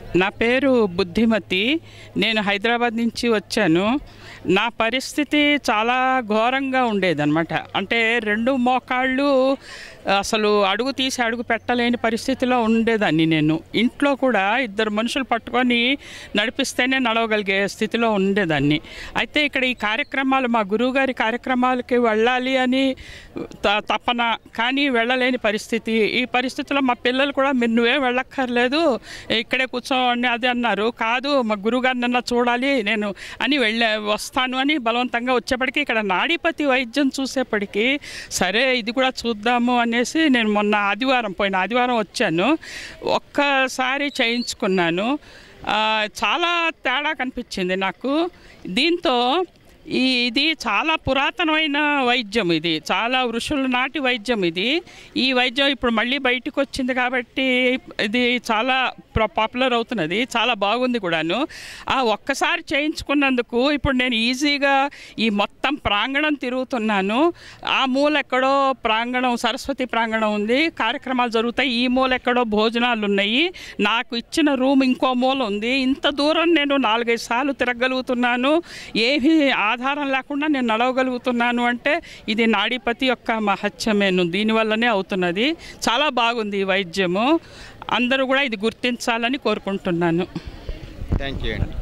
నా పేరు బుద్ధిమతి నేను హైదరాబాద్ నుంచి వచ్చాను నా పరిస్థితి చాలా ఘోరంగా ఉండేదన్నమాట అంటే రెండు మోకాళ్ళు అసలు అడుగు తీసి అడుగు పెట్టలేని పరిస్థితిలో ఉండేదాన్ని నేను ఇంట్లో కూడా ఇద్దరు మనుషులు పట్టుకొని నడిపిస్తేనే నడవగలిగే స్థితిలో ఉండేదాన్ని అయితే ఇక్కడ ఈ కార్యక్రమాలు మా గురువుగారి కార్యక్రమాలకి వెళ్ళాలి అని త- తపన కానీ వెళ్ళలేని పరిస్థితి ఈ పరిస్థితిలో మా పిల్లలు కూడా మీరు నువ్వేం వెళ్ళక్కర్లేదు ఇక్కడే కూర్చోండి అది అన్నారు కాదు మా గురువుగారిని నన్ను చూడాలి నేను అని వెళ్ళే వస్తాను అని బలవంతంగా వచ్చేప్పటికి ఇక్కడ నాడీపతి వైద్యం చూసేప్పటికి సరే ఇది కూడా చూద్దాము అనేసి నేను మొన్న ఆదివారం పోయిన ఆదివారం వచ్చాను ఒక్కసారి చేయించుకున్నాను ఆ, చాలా తేడా కనిపించింది నాకు దీంతో ఈ ఇది చాలా పురాతనమైన వైద్యం ఇది చాలా ఋషుల నాటి వైద్యం ఇది ఈ వైద్యం ఇప్పుడు మళ్ళీ బయటకు వచ్చింది కాబట్టి ఇది చాలా ప్ర- పాపులర్ అవుతున్నది చాలా బాగుంది కూడాను ఆ ఒక్కసారి చేయించుకున్నందుకు ఇప్పుడు నేను ఈజీగా ఈ మొత్తం ప్రాంగణం తిరుగుతున్నాను ఆ మూల ఎక్కడో ప్రాంగణం సరస్వతి ప్రాంగణం ఉంది కార్యక్రమాలు జరుగుతాయి ఈ మూల ఎక్కడో భోజనాలు ఉన్నాయి నాకు ఇచ్చిన రూమ్ ఇంకో మూల ఉంది ఇంత దూరం నేను నాలుగైదు సార్లు తిరగలుగుతున్నాను ఏమీ ఆధారం లేకుండా నేను నడవగలుగుతున్నాను అంటే ఇది నాడీపతి యొక్క మహత్యమేను దీనివల్లనే అవుతున్నది చాలా బాగుంది ఈ వైద్యము అందరూ కూడా ఇది గుర్తించాలని కోరుకుంటున్నాను థ్యాంక్ యూ అండి